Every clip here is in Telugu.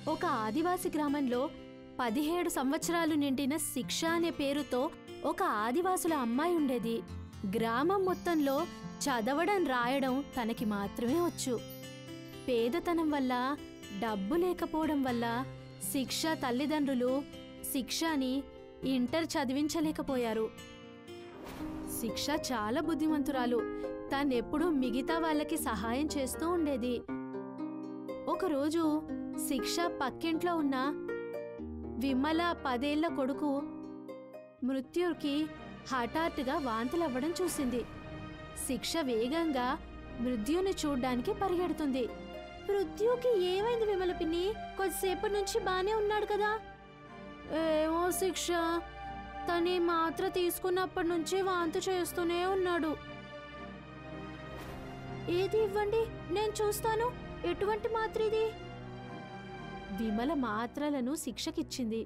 ఒక ఆదివాసి గ్రామంలో పదిహేడు సంవత్సరాలు నిండిన శిక్ష అనే పేరుతో ఒక ఆదివాసుల అమ్మాయి ఉండేది గ్రామం మొత్తంలో చదవడం రాయడం తనకి మాత్రమే వచ్చు పేదతనం వల్ల డబ్బు లేకపోవడం వల్ల శిక్ష తల్లిదండ్రులు శిక్షని ఇంటర్ చదివించలేకపోయారు శిక్ష చాలా బుద్ధిమంతురాలు తనెప్పుడూ మిగతా వాళ్ళకి సహాయం చేస్తూ ఉండేది ఒకరోజు శిక్ష పక్కింట్లో ఉన్న విమల పదేళ్ల కొడుకు మృత్యుకి హఠాత్తుగా వాంతులవ్వడం చూసింది శిక్ష వేగంగా మృత్యుని చూడ్డానికి పరిగెడుతుంది మృత్యుకి ఏమైంది విమల పిన్ని కొద్దిసేపటి నుంచి బానే ఉన్నాడు కదా ఏమో శిక్ష తని మాత్ర తీసుకున్నప్పటి నుంచి వాంతి చేస్తూనే ఉన్నాడు ఏది ఇవ్వండి నేను చూస్తాను ఎటువంటి మాత్ర ఇది విమల మాత్రలను శిక్షకిచ్చింది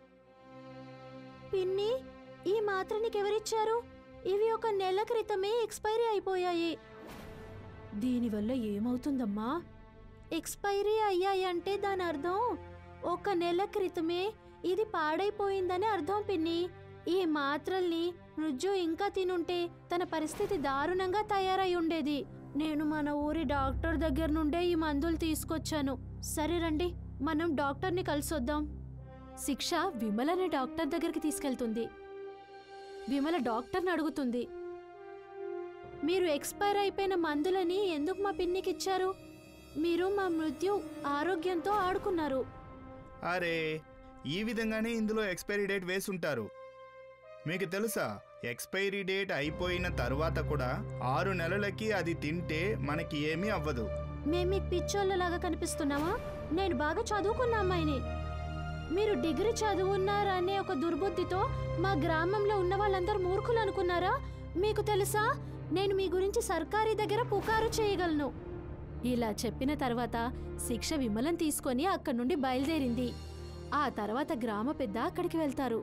పిన్ని ఈ మాత్ర నీకెవరిచ్చారు ఇవి ఒక నెల క్రితమే ఎక్స్పైరీ అయిపోయాయి దీనివల్ల ఏమవుతుందమ్మా ఎక్స్పైరీ అయ్యాయి అంటే దాని అర్థం ఒక నెల క్రితమే ఇది పాడైపోయిందని అర్థం పిన్ని ఈ మాత్రల్ని మృజు ఇంకా తినుంటే తన పరిస్థితి దారుణంగా తయారై ఉండేది నేను మన ఊరి డాక్టర్ దగ్గర నుండే ఈ మందులు తీసుకొచ్చాను సరే రండి మనం డాక్టర్ని కలిసొద్దాం శిక్ష విమలని డాక్టర్ దగ్గరికి తీసుకెళ్తుంది విమల డాక్టర్ని అడుగుతుంది మీరు ఎక్స్పైర్ అయిపోయిన మందులని ఎందుకు మా పిన్నికిచ్చారు మీరు మా మృత్యు ఆరోగ్యంతో ఆడుకున్నారు అరే ఈ విధంగానే ఇందులో ఎక్స్పైరీ డేట్ వేసుంటారు మీకు తెలుసా ఎక్స్పైరీ డేట్ అయిపోయిన తర్వాత కూడా ఆరు నెలలకి అది తింటే మనకి ఏమీ అవ్వదు మేం మీకు పిచ్చోళ్ళలాగా కనిపిస్తున్నామా నేను బాగా చదువుకున్న అమ్మాయిని మీరు డిగ్రీ చదువున్నారనే ఒక దుర్బుద్ధితో మా గ్రామంలో ఉన్న వాళ్ళందరూ మూర్ఖులు అనుకున్నారా మీకు తెలుసా నేను మీ గురించి సర్కారీ దగ్గర పుకారు చేయగలను ఇలా చెప్పిన తర్వాత శిక్ష విమలం తీసుకొని అక్కడి నుండి బయలుదేరింది ఆ తర్వాత గ్రామ పెద్ద అక్కడికి వెళ్తారు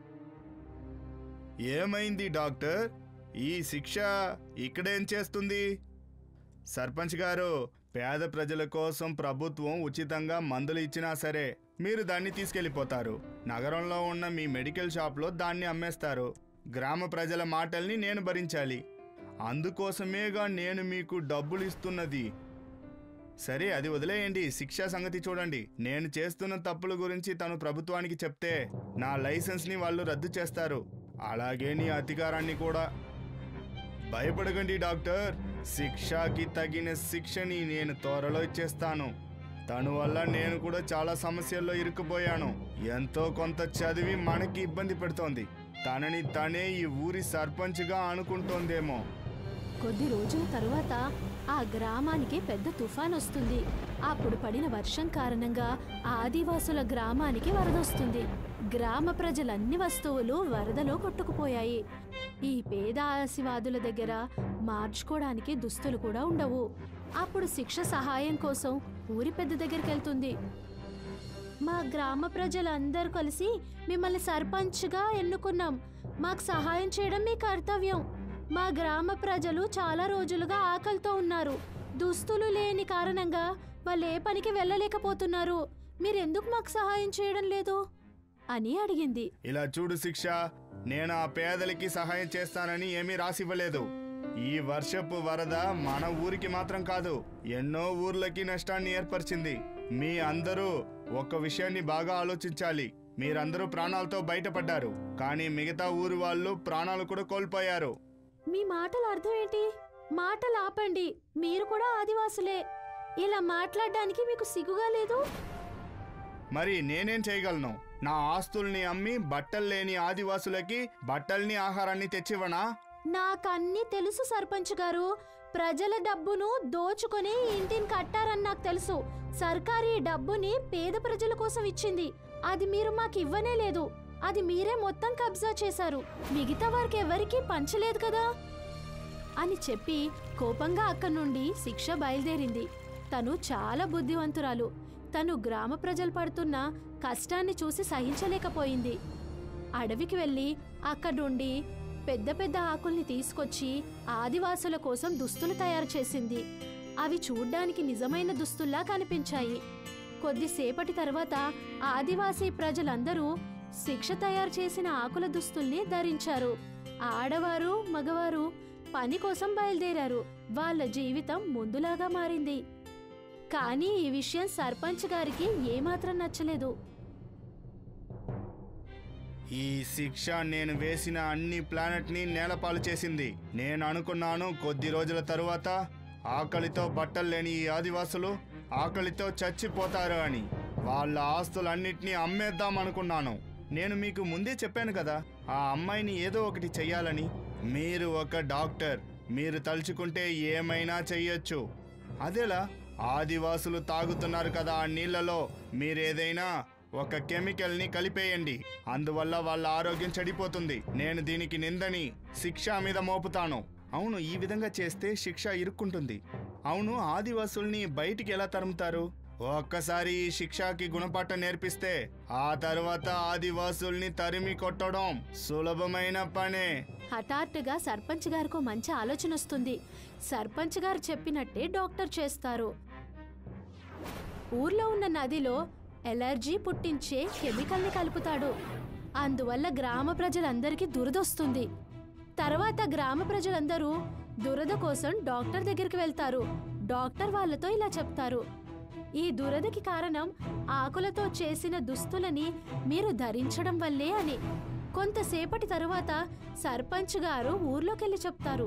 ఏమైంది డాక్టర్ ఈ శిక్ష ఇక్కడేం చేస్తుంది సర్పంచ్ గారు పేద ప్రజల కోసం ప్రభుత్వం ఉచితంగా మందులు ఇచ్చినా సరే మీరు దాన్ని తీసుకెళ్ళిపోతారు నగరంలో ఉన్న మీ మెడికల్ షాప్లో దాన్ని అమ్మేస్తారు గ్రామ ప్రజల మాటల్ని నేను భరించాలి అందుకోసమేగా నేను మీకు డబ్బులు ఇస్తున్నది సరే అది వదిలేయండి శిక్షా సంగతి చూడండి నేను చేస్తున్న తప్పుల గురించి తను ప్రభుత్వానికి చెప్తే నా లైసెన్స్ని వాళ్ళు రద్దు చేస్తారు అలాగే నీ అధికారాన్ని కూడా భయపడకండి డాక్టర్ శిక్షకి తగిన శిక్షని నేను త్వరలో ఇచ్చేస్తాను తను వల్ల నేను కూడా చాలా సమస్యల్లో ఇరుక్కుపోయాను ఎంతో కొంత చదివి మనకి ఇబ్బంది పెడుతోంది తనని తనే ఈ ఊరి సర్పంచ్గా అనుకుంటోందేమో కొద్ది రోజుల తరువాత ఆ గ్రామానికి పెద్ద తుఫాన్ వస్తుంది అప్పుడు పడిన వర్షం కారణంగా ఆదివాసుల గ్రామానికి వరదొస్తుంది గ్రామ ప్రజలన్ని వస్తువులు వరదలో కొట్టుకుపోయాయి ఈ పేద ఆశీవాదుల దగ్గర మార్చుకోవడానికి దుస్తులు కూడా ఉండవు అప్పుడు శిక్ష సహాయం కోసం ఊరి పెద్ద దగ్గరికి వెళ్తుంది మా గ్రామ ప్రజలందరూ కలిసి మిమ్మల్ని సర్పంచ్గా ఎన్నుకున్నాం మాకు సహాయం చేయడం మీ కర్తవ్యం మా గ్రామ ప్రజలు చాలా రోజులుగా ఆకలితో ఉన్నారు దుస్తులు లేని కారణంగా వాళ్ళు ఏ పనికి వెళ్ళలేకపోతున్నారు మీరెందుకు మాకు సహాయం చేయడం లేదు అని అడిగింది ఇలా చూడు శిక్ష నేను ఆ పేదలకి సహాయం చేస్తానని ఏమీ రాసివ్వలేదు ఈ వర్షపు వరద మన ఊరికి మాత్రం కాదు ఎన్నో ఊర్లకి నష్టాన్ని ఏర్పరిచింది మీ అందరూ ఒక విషయాన్ని బాగా ఆలోచించాలి మీరందరూ ప్రాణాలతో బయటపడ్డారు కానీ మిగతా ఊరు వాళ్ళు ప్రాణాలు కూడా కోల్పోయారు మీ మాటల అర్థం ఏంటి మాటలు ఆపండి మీరు కూడా ఆదివాసులే ఇలా మాట్లాడడానికి మీకు సిగ్గుగా లేదు మరి నేనేం చేయగలను నా ఆస్తుల్ని అమ్మి బట్టలు లేని ఆదివాసులకి బట్టల్ని ఆహారాన్ని తెచ్చివ్వనా నాకన్నీ తెలుసు సర్పంచ్ గారు ప్రజల డబ్బును దోచుకొని ఇంటిని కట్టారని నాకు తెలుసు సర్కారు ఈ డబ్బుని పేద ప్రజల కోసం ఇచ్చింది అది మీరు మాకు ఇవ్వనే లేదు అది మీరే మొత్తం కబ్జా చేశారు మిగతా వారికి ఎవరికీ పంచలేదు కదా అని చెప్పి కోపంగా అక్కడి నుండి శిక్ష బయలుదేరింది తను చాలా బుద్ధివంతురాలు తను గ్రామ ప్రజలు పడుతున్న కష్టాన్ని చూసి సహించలేకపోయింది అడవికి వెళ్ళి అక్కడి నుండి పెద్ద పెద్ద ఆకుల్ని తీసుకొచ్చి ఆదివాసుల కోసం దుస్తులు తయారు చేసింది అవి చూడ్డానికి నిజమైన దుస్తుల్లా కనిపించాయి కొద్దిసేపటి తర్వాత ఆదివాసీ ప్రజలందరూ శిక్ష తయారు చేసిన ఆకుల దుస్తుల్ని ధరించారు ఆడవారు మగవారు పని కోసం బయలుదేరారు వాళ్ళ జీవితం ముందులాగా మారింది కానీ ఈ విషయం సర్పంచ్ గారికి ఏమాత్రం నచ్చలేదు ఈ శిక్ష నేను వేసిన అన్ని ప్లానెట్ని నేలపాలు చేసింది నేను అనుకున్నాను కొద్ది రోజుల తరువాత ఆకలితో బట్టలు లేని ఈ ఆదివాసులు ఆకలితో చచ్చిపోతారు అని వాళ్ళ ఆస్తులన్నిటినీ అమ్మేద్దాం అనుకున్నాను నేను మీకు ముందే చెప్పాను కదా ఆ అమ్మాయిని ఏదో ఒకటి చెయ్యాలని మీరు ఒక డాక్టర్ మీరు తలుచుకుంటే ఏమైనా చెయ్యొచ్చు అదేలా ఆదివాసులు తాగుతున్నారు కదా ఆ నీళ్లలో మీరేదైనా ఒక కెమికల్ని కలిపేయండి అందువల్ల వాళ్ళ ఆరోగ్యం చెడిపోతుంది నేను దీనికి నిందని శిక్ష మీద మోపుతాను అవును ఈ విధంగా చేస్తే శిక్ష ఇరుక్కుంటుంది అవును ఆదివాసుల్ని బయటికి ఎలా తరుముతారు ఒక్కసారి ఈ శిక్షకి గుణపాఠం నేర్పిస్తే ఆ తర్వాత ఆదివాసుల్ని తరిమి కొట్టడం సులభమైన పనే హఠాత్తుగా సర్పంచ్ గారికి మంచి ఆలోచన వస్తుంది సర్పంచ్ గారు చెప్పినట్టే డాక్టర్ చేస్తారు ఊర్లో ఉన్న నదిలో ఎలర్జీ పుట్టించే కెమికల్ని కలుపుతాడు అందువల్ల గ్రామ ప్రజలందరికీ దురదొస్తుంది తర్వాత గ్రామ ప్రజలందరూ దురద కోసం డాక్టర్ దగ్గరికి వెళ్తారు డాక్టర్ వాళ్ళతో ఇలా చెప్తారు ఈ దురదకి కారణం ఆకులతో చేసిన దుస్తులని మీరు ధరించడం వల్లే అని కొంతసేపటి తరువాత సర్పంచ్ గారు ఊర్లోకెళ్ళి చెప్తారు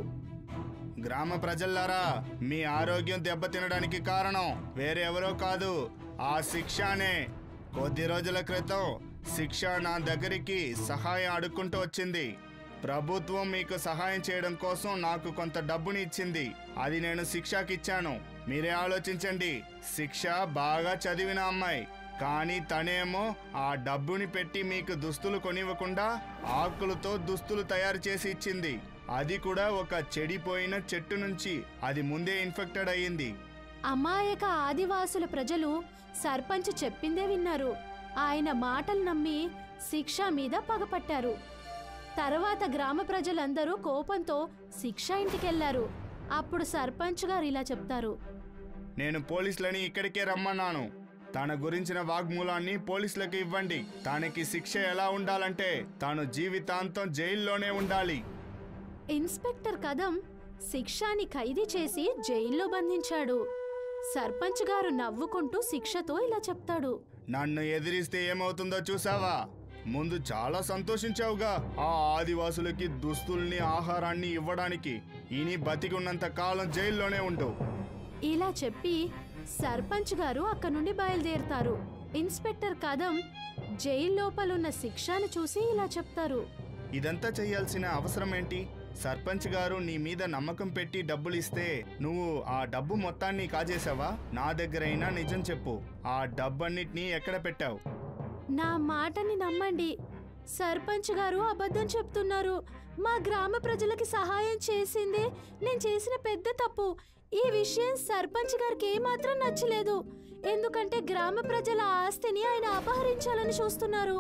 గ్రామ ప్రజల్లారా మీ ఆరోగ్యం దెబ్బతినడానికి కారణం వేరెవరో కాదు ఆ శిక్షనే కొద్ది రోజుల క్రితం శిక్ష నా దగ్గరికి సహాయం అడుక్కుంటూ వచ్చింది ప్రభుత్వం మీకు సహాయం చేయడం కోసం నాకు కొంత డబ్బుని ఇచ్చింది అది నేను శిక్షకి ఇచ్చాను మీరే ఆలోచించండి శిక్ష బాగా చదివిన అమ్మాయి కానీ తనేమో ఆ డబ్బుని పెట్టి మీకు దుస్తులు కొనివ్వకుండా ఆకులతో దుస్తులు తయారు చేసి ఇచ్చింది అది కూడా ఒక చెడిపోయిన చెట్టు నుంచి అది ముందే ఇన్ఫెక్టెడ్ అయ్యింది అమాయక ఆదివాసుల ప్రజలు సర్పంచ్ చెప్పిందే విన్నారు ఆయన మాటలు నమ్మి శిక్ష మీద పగపట్టారు తర్వాత గ్రామ ప్రజలందరూ కోపంతో శిక్ష ఇంటికెళ్లారు అప్పుడు సర్పంచ్ గారు ఇలా చెప్తారు నేను పోలీసులని ఇక్కడికే రమ్మన్నాను తన గురించిన వాగ్మూలాన్ని పోలీసులకు ఇవ్వండి తనకి శిక్ష ఎలా ఉండాలంటే తాను జీవితాంతం జైల్లోనే ఉండాలి ఇన్స్పెక్టర్ కదం శిక్షాని ఖైదీ చేసి జైల్లో బంధించాడు సర్పంచ్ గారు నవ్వుకుంటూ శిక్షతో ఇలా చెప్తాడు నన్ను ఎదిరిస్తే ఏమవుతుందో చూసావా ముందు చాలా సంతోషించావుగా ఆ ఆదివాసులకి దుస్తుల్ని ఆహారాన్ని ఇవ్వడానికి ఇని బతికున్నంత కాలం జైల్లోనే ఉండు ఇలా చెప్పి సర్పంచ్ గారు అక్కడి నుండి బయలుదేరుతారు ఇన్స్పెక్టర్ కదం జైలు లోపలున్న శిక్షను చూసి ఇలా చెప్తారు ఇదంతా చేయాల్సిన అవసరం ఏంటి సర్పంచ్ గారు నీ మీద నమ్మకం పెట్టి డబ్బులు ఇస్తే నువ్వు ఆ డబ్బు మొత్తాన్ని కాజేశావా నా దగ్గరైనా నిజం చెప్పు ఆ డబ్బన్నిటినీ ఎక్కడ పెట్టావు నా మాటని నమ్మండి సర్పంచ్ గారు అబద్ధం చెప్తున్నారు మా గ్రామ ప్రజలకి సహాయం చేసిందే నేను చేసిన పెద్ద తప్పు ఈ విషయం సర్పంచ్ గారికి ఏమాత్రం నచ్చలేదు ఎందుకంటే గ్రామ ప్రజల ఆస్తిని ఆయన అపహరించాలని చూస్తున్నారు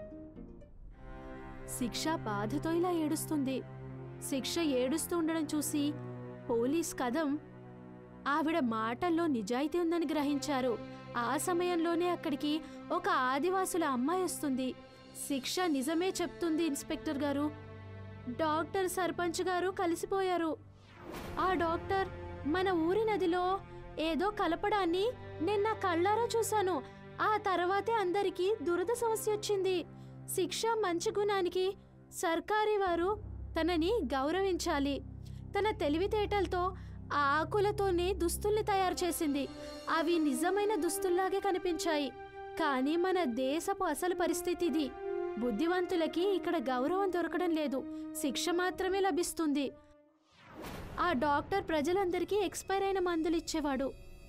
శిక్ష బాధతో ఇలా ఏడుస్తుంది శిక్ష ఏడుస్తూ ఉండడం చూసి పోలీస్ కదం ఆవిడ మాటల్లో నిజాయితీ ఉందని గ్రహించారు ఆ సమయంలోనే అక్కడికి ఒక ఆదివాసుల అమ్మాయి వస్తుంది శిక్ష నిజమే చెప్తుంది ఇన్స్పెక్టర్ గారు డాక్టర్ సర్పంచ్ గారు కలిసిపోయారు ఆ డాక్టర్ మన ఊరి నదిలో ఏదో కలపడాన్ని నేను నా కళ్ళారా చూశాను ఆ తర్వాతే అందరికీ దురద సమస్య వచ్చింది శిక్ష మంచి గుణానికి సర్కారీ వారు తనని గౌరవించాలి తన తెలివితేటలతో ఆ ఆకులతోనే దుస్తుల్ని తయారు చేసింది అవి నిజమైన దుస్తుల్లాగే కనిపించాయి కానీ మన దేశపు అసలు పరిస్థితి ఇది బుద్ధివంతులకి ఇక్కడ గౌరవం దొరకడం లేదు శిక్ష మాత్రమే లభిస్తుంది ఆ డాక్టర్ ప్రజలందరికీ ఎక్స్పైర్ అయిన మందులు ఇచ్చేవాడు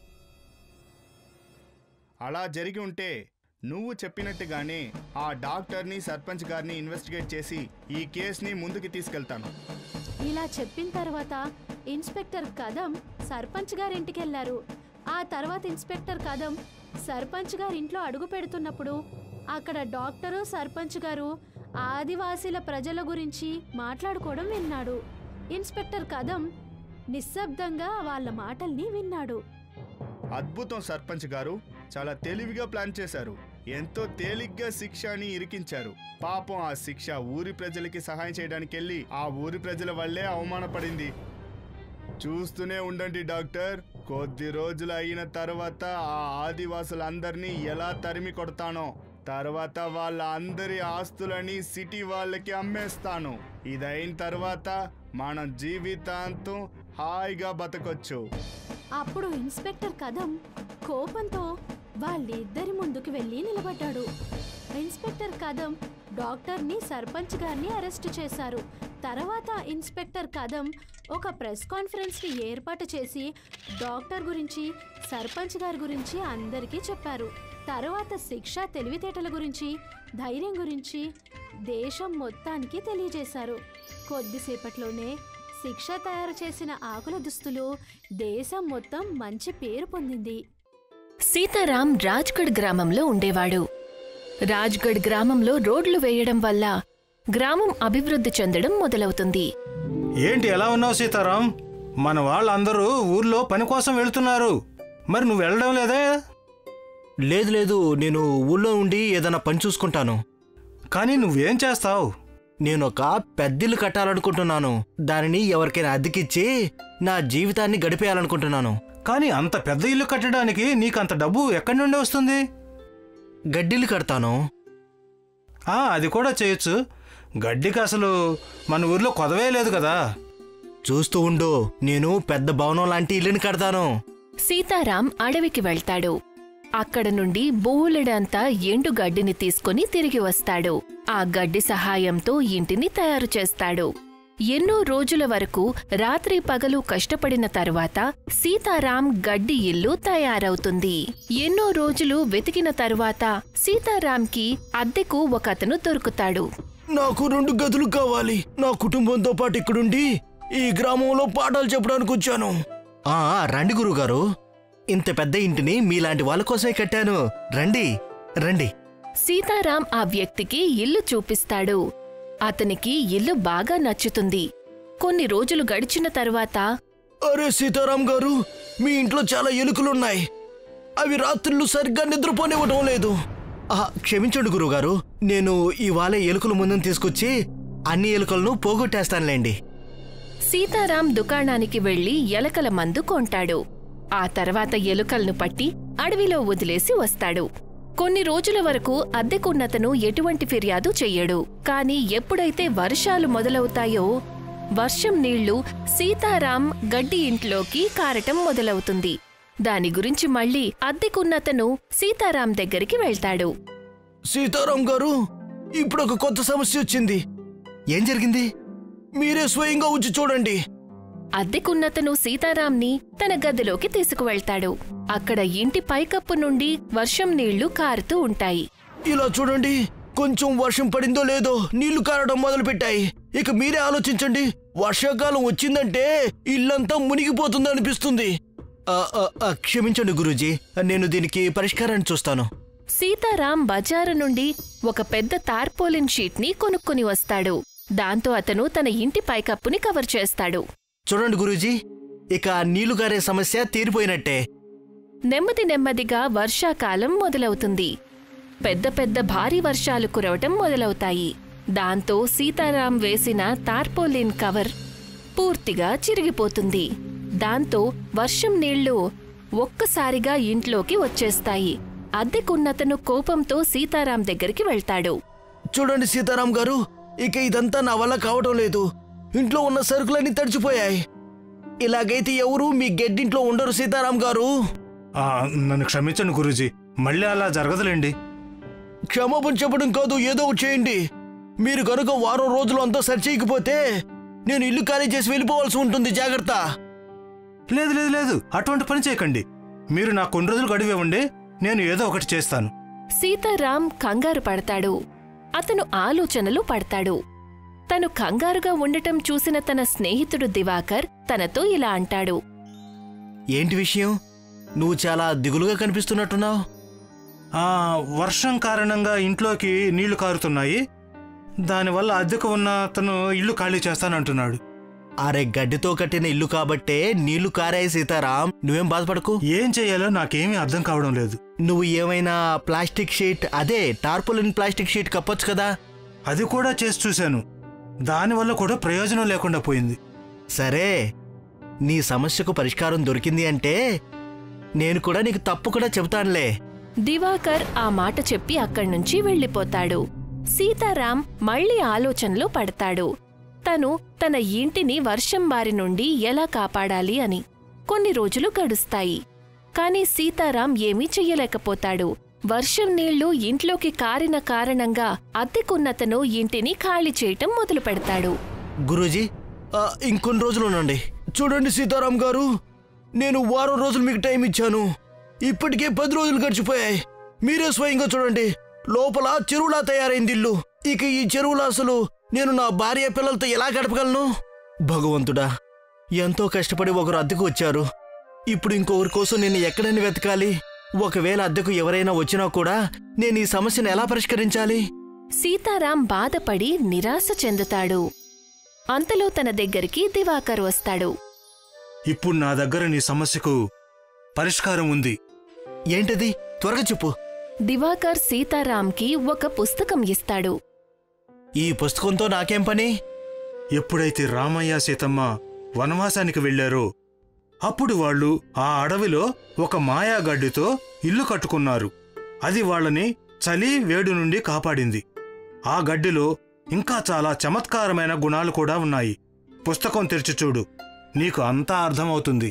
అలా జరిగి ఉంటే నువ్వు చెప్పినట్టుగానే ఆ డాక్టర్ని సర్పంచ్ గారిని ఇన్వెస్టిగేట్ చేసి ఈ కేసుని ముందుకు తీసుకెళ్తాను ఇలా చెప్పిన తర్వాత ఇన్స్పెక్టర్ కదం సర్పంచ్ గారింటికి వెళ్ళారు ఆ తర్వాత ఇన్స్పెక్టర్ కదం సర్పంచ్ గారి ఇంట్లో అడుగు పెడుతున్నప్పుడు అక్కడ డాక్టరు సర్పంచ్ గారు ఆదివాసీల ప్రజల గురించి మాట్లాడుకోవడం విన్నాడు ఇన్స్పెక్టర్ కదం నిశ్శబ్దంగా వాళ్ళ మాటల్ని విన్నాడు అద్భుతం సర్పంచ్ గారు చాలా తెలివిగా ప్లాన్ చేశారు ఎంతో తేలిగ్గా శిక్షని ఇరికించారు పాపం ఆ శిక్ష ఊరి ప్రజలకి సహాయం చేయడానికి వెళ్ళి ఆ ఊరి ప్రజల వల్లే అవమానపడింది చూస్తూనే ఉండండి డాక్టర్ కొద్ది రోజులు అయిన తర్వాత ఆ ఆదివాసులందరినీ ఎలా తరిమి కొడతానో తర్వాత వాళ్ళ అందరి ఆస్తులని సిటీ వాళ్ళకి అమ్మేస్తాను ఇదైన తర్వాత మనం జీవితాంతం హాయిగా బతకొచ్చు అప్పుడు ఇన్స్పెక్టర్ కదం కోపంతో వాళ్ళిద్దరి ముందుకు వెళ్ళి నిలబడ్డాడు ఇన్స్పెక్టర్ కదం డాక్టర్ని సర్పంచ్ గారిని అరెస్ట్ చేశారు తర్వాత ఇన్స్పెక్టర్ కదం ఒక ప్రెస్ కాన్ఫరెన్స్ని ఏర్పాటు చేసి డాక్టర్ గురించి సర్పంచ్ గారి గురించి అందరికీ చెప్పారు తర్వాత శిక్ష తెలివితేటల గురించి ధైర్యం గురించి దేశం మొత్తానికి తెలియజేశారు కొద్దిసేపట్లోనే శిక్ష తయారు చేసిన ఆకుల దుస్తులు దేశం మొత్తం మంచి పేరు పొందింది సీతారాం రాజ్గఢ్ గ్రామంలో ఉండేవాడు రాజ్గఢ్ గ్రామంలో రోడ్లు వేయడం వల్ల గ్రామం అభివృద్ధి చెందడం మొదలవుతుంది ఏంటి ఎలా ఉన్నావు సీతారాం మన వాళ్ళందరూ ఊర్లో పని కోసం వెళ్తున్నారు మరి నువ్వు వెళ్ళడం లేదా లేదు లేదు నేను ఊళ్ళో ఉండి ఏదైనా పని చూసుకుంటాను కానీ నువ్వేం చేస్తావు నేను ఒక పెద్దిల్లు కట్టాలనుకుంటున్నాను దానిని ఎవరికైనా అద్దెకిచ్చి నా జీవితాన్ని గడిపేయాలనుకుంటున్నాను కానీ అంత పెద్ద ఇల్లు కట్టడానికి నీకంత డబ్బు ఎక్కడి నుండి వస్తుంది గడ్డిల్లు కడతాను ఆ అది కూడా చేయొచ్చు గడ్డికి అసలు మన ఊర్లో కొదవే లేదు కదా చూస్తూ ఉండు నేను పెద్ద భవనం లాంటి ఇల్లుని కడతాను సీతారాం అడవికి వెళ్తాడు అక్కడ నుండి బోలెడంతా ఎండు గడ్డిని తీసుకుని తిరిగి వస్తాడు ఆ గడ్డి సహాయంతో ఇంటిని తయారు చేస్తాడు ఎన్నో రోజుల వరకు రాత్రి పగలు కష్టపడిన తరువాత సీతారాం గడ్డి ఇల్లు తయారవుతుంది ఎన్నో రోజులు వెతికిన తరువాత సీతారాంకి అద్దెకు ఒకతను దొరుకుతాడు నాకు రెండు గదులు కావాలి నా కుటుంబంతో పాటు ఇక్కడుండి ఈ గ్రామంలో పాఠాలు చెప్పడానికి వచ్చాను ఆ రండి గురుగారు ఇంత పెద్ద ఇంటిని మీలాంటి వాళ్ళ కోసమే కట్టాను రండి రండి సీతారాం ఆ వ్యక్తికి ఇల్లు చూపిస్తాడు అతనికి ఇల్లు బాగా నచ్చుతుంది కొన్ని రోజులు గడిచిన తరువాత అరే సీతారాం గారు మీ ఇంట్లో చాలా ఎలుకలున్నాయి అవి రాత్రులు సరిగ్గా నిద్రపోనివ్వటం లేదు ఆ, క్షమించండి గురుగారు నేను ఇవాళ ఎలుకల ముందుని తీసుకొచ్చి అన్ని ఎలుకలను పోగొట్టేస్తానులేండి సీతారాం దుకాణానికి వెళ్లి ఎలకల మందు కొంటాడు ఆ తర్వాత ఎలుకలను పట్టి అడవిలో వదిలేసి వస్తాడు కొన్ని రోజుల వరకు అద్దెకున్నతను ఎటువంటి ఫిర్యాదు చెయ్యడు కాని ఎప్పుడైతే వర్షాలు మొదలవుతాయో వర్షం నీళ్లు సీతారాం గడ్డి ఇంట్లోకి కారటం మొదలవుతుంది దాని గురించి మళ్ళీ అద్దెకున్నతను సీతారాం దగ్గరికి వెళ్తాడు సీతారాం గారు ఇప్పుడు ఒక కొత్త సమస్య వచ్చింది ఏం జరిగింది మీరే స్వయంగా వచ్చి చూడండి అద్దెకున్నతను సీతారాంని తన గదిలోకి తీసుకువెళ్తాడు అక్కడ ఇంటి పైకప్పు నుండి వర్షం నీళ్లు కారుతూ ఉంటాయి ఇలా చూడండి కొంచెం వర్షం పడిందో లేదో నీళ్లు కారడం మొదలుపెట్టాయి ఇక మీరే ఆలోచించండి వర్షాకాలం వచ్చిందంటే ఇల్లంతా మునిగిపోతుంది అనిపిస్తుంది ఆ, ఆ, ఆ, క్షమించండి గురూజీ నేను దీనికి పరిష్కారాన్ని చూస్తాను సీతారాం బజారు నుండి ఒక పెద్ద తార్పోలిన్ షీట్ని కొనుక్కొని వస్తాడు దాంతో అతను తన ఇంటి పైకప్పుని కవర్ చేస్తాడు చూడండి గురూజీ ఇక నీళ్లు గారే సమస్య తీరిపోయినట్టే నెమ్మది నెమ్మదిగా వర్షాకాలం మొదలవుతుంది పెద్ద పెద్ద భారీ వర్షాలు కురవటం మొదలవుతాయి దాంతో సీతారాం వేసిన తార్పోలిన్ కవర్ పూర్తిగా చిరిగిపోతుంది దాంతో వర్షం నీళ్లు ఒక్కసారిగా ఇంట్లోకి వచ్చేస్తాయి అద్దెకున్నతను కోపంతో సీతారాం దగ్గరికి వెళ్తాడు చూడండి సీతారాం గారు ఇక ఇదంతా నా వల్ల కావటం లేదు ఇంట్లో ఉన్న సరుకులన్నీ తడిచిపోయాయి ఇలాగైతే ఎవరు మీ గెడ్డింట్లో ఉండరు సీతారాం గారు ఆ, నన్ను క్షమించండి గురూజీ మళ్ళీ అలా జరగదులేండి క్షమాపణ చెప్పడం కాదు ఏదో ఒకటి చేయండి మీరు కనుక వారం రోజులు అంతా సరిచేయకపోతే నేను ఇల్లు ఖాళీ చేసి వెళ్ళిపోవాల్సి ఉంటుంది జాగ్రత్త లేదు లేదు లేదు అటువంటి పని చేయకండి మీరు నా కొన్ని రోజులు గడివివ్వండి నేను ఏదో ఒకటి చేస్తాను సీతారాం కంగారు పడతాడు అతను ఆలోచనలు పడతాడు తను కంగారుగా ఉండటం చూసిన తన స్నేహితుడు దివాకర్ తనతో ఇలా అంటాడు ఏంటి విషయం నువ్వు చాలా దిగులుగా కనిపిస్తున్నట్టున్నావు ఆ వర్షం కారణంగా ఇంట్లోకి నీళ్లు కారుతున్నాయి దానివల్ల అద్దెకు ఉన్న అతను ఇల్లు ఖాళీ చేస్తానంటున్నాడు అరే గడ్డితో కట్టిన ఇల్లు కాబట్టే నీళ్లు కారాయి సీతారాం నువ్వేం బాధపడకు ఏం చేయాలో నాకేమీ అర్థం కావడం లేదు నువ్వు ఏమైనా ప్లాస్టిక్ షీట్ అదే టార్పులిన్ ప్లాస్టిక్ షీట్ కప్పొచ్చు కదా అది కూడా చేసి చూశాను దానివల్ల కూడా ప్రయోజనం లేకుండా పోయింది సరే నీ సమస్యకు పరిష్కారం దొరికింది అంటే నేను కూడా నీకు తప్పు కూడా చెబుతానులే దివాకర్ ఆ మాట చెప్పి అక్కడ్నుంచి వెళ్ళిపోతాడు సీతారాం మళ్ళీ ఆలోచనలో పడతాడు తను తన ఇంటిని వర్షం బారి నుండి ఎలా కాపాడాలి అని కొన్ని రోజులు గడుస్తాయి కాని సీతారాం ఏమీ చెయ్యలేకపోతాడు వర్షం నీళ్లు ఇంట్లోకి కారిన కారణంగా అద్దెకున్నతను ఇంటిని ఖాళీ చేయటం మొదలు పెడతాడు గురూజీ ఆ, ఇంకొన్ని రోజులు ఉండండి చూడండి సీతారాం గారు నేను వారం రోజులు మీకు టైం ఇచ్చాను ఇప్పటికే పది రోజులు గడిచిపోయాయి మీరే స్వయంగా చూడండి లోపల చెరువులా తయారైంది ఇల్లు ఇక ఈ చెరువులో అసలు నేను నా భార్య పిల్లలతో ఎలా గడపగలను భగవంతుడా ఎంతో కష్టపడి ఒకరు అద్దెకు వచ్చారు ఇప్పుడు ఇంకొకరి కోసం నేను ఎక్కడని వెతకాలి ఒకవేళ అద్దెకు ఎవరైనా వచ్చినా కూడా నేను ఈ సమస్యను ఎలా పరిష్కరించాలి సీతారాం బాధపడి నిరాశ చెందుతాడు అంతలో తన దగ్గరికి దివాకర్ వస్తాడు ఇప్పుడు నా దగ్గర నీ సమస్యకు పరిష్కారం ఉంది ఏంటది త్వరగా చెప్పు దివాకర్ సీతారాంకి ఒక పుస్తకం ఇస్తాడు ఈ పుస్తకంతో నాకేం పని ఎప్పుడైతే రామయ్య సీతమ్మ వనవాసానికి వెళ్లారో అప్పుడు వాళ్ళు ఆ అడవిలో ఒక మాయాగడ్డితో ఇల్లు కట్టుకున్నారు అది వాళ్ళని చలి వేడి నుండి కాపాడింది ఆ గడ్డిలో ఇంకా చాలా చమత్కారమైన గుణాలు కూడా ఉన్నాయి పుస్తకం తెరిచి చూడు నీకు అంతా అర్థమవుతుంది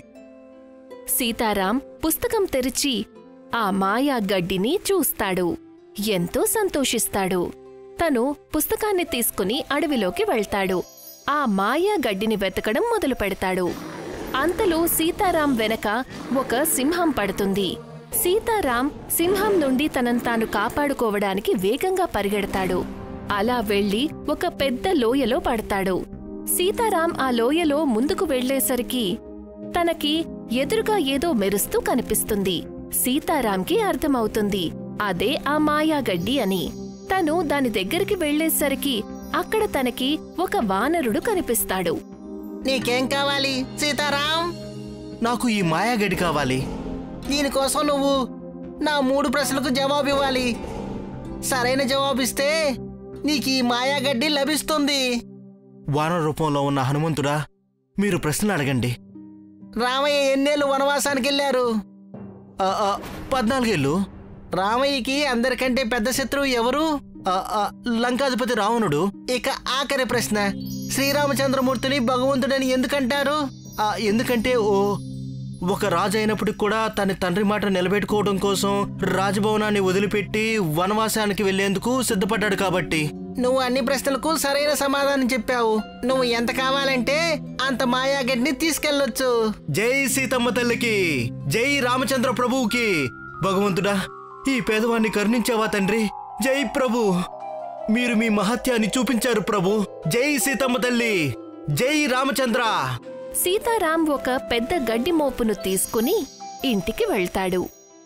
సీతారాం పుస్తకం తెరిచి ఆ మాయా గడ్డిని చూస్తాడు ఎంతో సంతోషిస్తాడు తను పుస్తకాన్ని తీసుకుని అడవిలోకి వెళ్తాడు ఆ మాయా గడ్డిని వెతకడం మొదలు పెడతాడు అంతలో సీతారాం వెనక ఒక సింహం పడుతుంది సీతారాం సింహం నుండి తనను తాను కాపాడుకోవడానికి వేగంగా పరిగెడతాడు అలా వెళ్లి ఒక పెద్ద లోయలో పడతాడు సీతారాం ఆ లోయలో ముందుకు వెళ్లేసరికి తనకి ఎదురుగా ఏదో మెరుస్తూ కనిపిస్తుంది సీతారాంకి అర్థమవుతుంది అదే ఆ మాయాగడ్డి అని తను దాని దగ్గరికి వెళ్లేసరికి అక్కడ తనకి ఒక వానరుడు కనిపిస్తాడు నీకేం కావాలి సీతారాం నాకు ఈ మాయాగడి కావాలి దీనికోసం నువ్వు నా మూడు ప్రశ్నలకు జవాబు ఇవ్వాలి సరైన జవాబు ఇస్తే నీకు ఈ మాయాగడ్డి లభిస్తుంది వాన రూపంలో ఉన్న హనుమంతుడా మీరు ప్రశ్నలు అడగండి రామయ్య ఎన్నేళ్ళు వనవాసానికి వెళ్ళారు ఆ, ఆ, పద్నాలుగేళ్ళు రామయ్యకి అందరికంటే పెద్ద శత్రువు ఎవరు ఆ, ఆ, లంకాధిపతి రావణుడు ఇక ఆఖరి ప్రశ్న శ్రీరామచంద్రమూర్తిని భగవంతుడని ఎందుకంటారు ఆ, ఎందుకంటే ఓ ఒక రాజు అయినప్పటికి కూడా తన తండ్రి మాట నిలబెట్టుకోవడం కోసం రాజభవనాన్ని వదిలిపెట్టి వనవాసానికి వెళ్లేందుకు సిద్ధపడ్డాడు కాబట్టి నువ్వు అన్ని ప్రశ్నలకు సరైన సమాధానం చెప్పావు నువ్వు ఎంత కావాలంటే అంత మాయాగడ్డిని తీసుకెళ్ళొచ్చు జై సీతమ్మ తల్లికి జై రామచంద్ర ప్రభువుకి భగవంతుడా ఈ పేదవాన్ని కరుణించావా తండ్రి జై ప్రభు మీరు మీ మహత్యాన్ని చూపించారు ప్రభు జై సీతమ్మ తల్లి జై రామచంద్ర సీతారాం ఒక పెద్ద గడ్డి మోపును తీసుకుని ఇంటికి వెళ్తాడు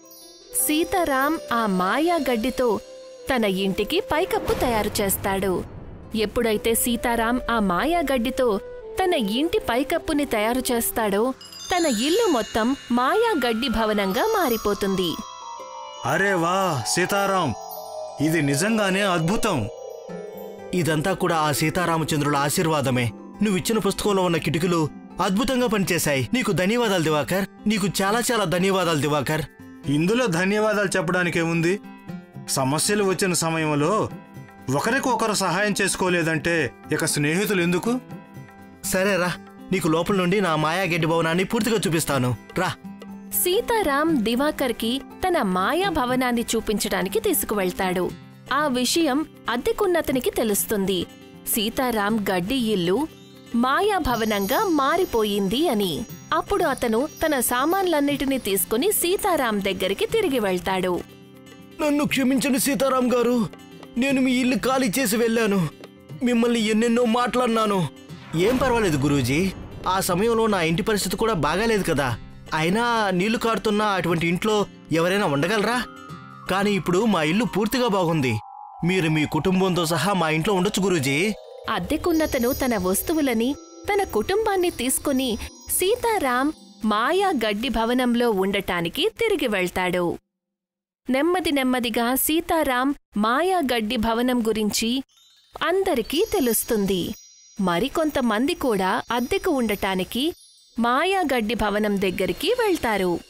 సీతారాం ఆ మాయా గడ్డితో తన ఇంటికి పైకప్పు తయారు చేస్తాడు ఎప్పుడైతే సీతారాం ఆ మాయా గడ్డితో తన ఇంటి పైకప్పుని తయారు చేస్తాడో తన ఇల్లు మొత్తం మాయా గడ్డి భవనంగా మారిపోతుంది అరే వా సీతారాం ఇది నిజంగానే అద్భుతం ఇదంతా కూడా ఆ సీతారామచంద్రుల ఆశీర్వాదమే నువ్విచ్చిన పుస్తకంలో ఉన్న కిటికీలు అద్భుతంగా పనిచేశాయి నీకు ధన్యవాదాలు దివాకర్ నీకు చాలా చాలా ధన్యవాదాలు దివాకర్ ఇందులో ధన్యవాదాలు చెప్పడానికే ఉంది సమస్యలు వచ్చిన సమయంలో ఒకరికి ఒకరు సహాయం చేసుకోలేదంటే ఇక స్నేహితులు ఎందుకు సరేరా నీకు లోపల నుండి నా మాయాగడ్డి భవనాన్ని పూర్తిగా చూపిస్తాను రా సీతారాం దివాకర్కి తన మాయా భవనాన్ని చూపించడానికి తీసుకువెళ్తాడు ఆ విషయం అద్దెకున్నతనికి తెలుస్తుంది సీతారాం గడ్డి ఇల్లు మాయా భవనంగా మారిపోయింది అని అప్పుడు అతను తన సామాన్లన్నిటినీ తీసుకుని సీతారాం దగ్గరికి తిరిగి వెళ్తాడు నన్ను క్షమించండి సీతారాం గారు నేను మీ ఇల్లు ఖాళీ చేసి వెళ్ళాను మిమ్మల్ని ఎన్నెన్నో మాట్లాడినాను ఏం పర్వాలేదు గురూజీ ఆ సమయంలో నా ఇంటి పరిస్థితి కూడా బాగాలేదు కదా అయినా నీళ్లు కారుతున్న అటువంటి ఇంట్లో ఎవరైనా ఉండగలరా కానీ ఇప్పుడు మా ఇల్లు పూర్తిగా బాగుంది మీరు మీ కుటుంబంతో సహా మా ఇంట్లో ఉండొచ్చు గురూజీ అద్దెకున్నతను తన వస్తువులని తన కుటుంబాన్ని తీసుకుని సీతారాం మాయా గడ్డి భవనంలో ఉండటానికి తిరిగి వెళ్తాడు నెమ్మది నెమ్మదిగా సీతారాం మాయా గడ్డి భవనం గురించి అందరికీ తెలుస్తుంది మరికొంతమంది కూడా అద్దెకు ఉండటానికి మాయా గడ్డి భవనం దగ్గరికి వెళ్తారు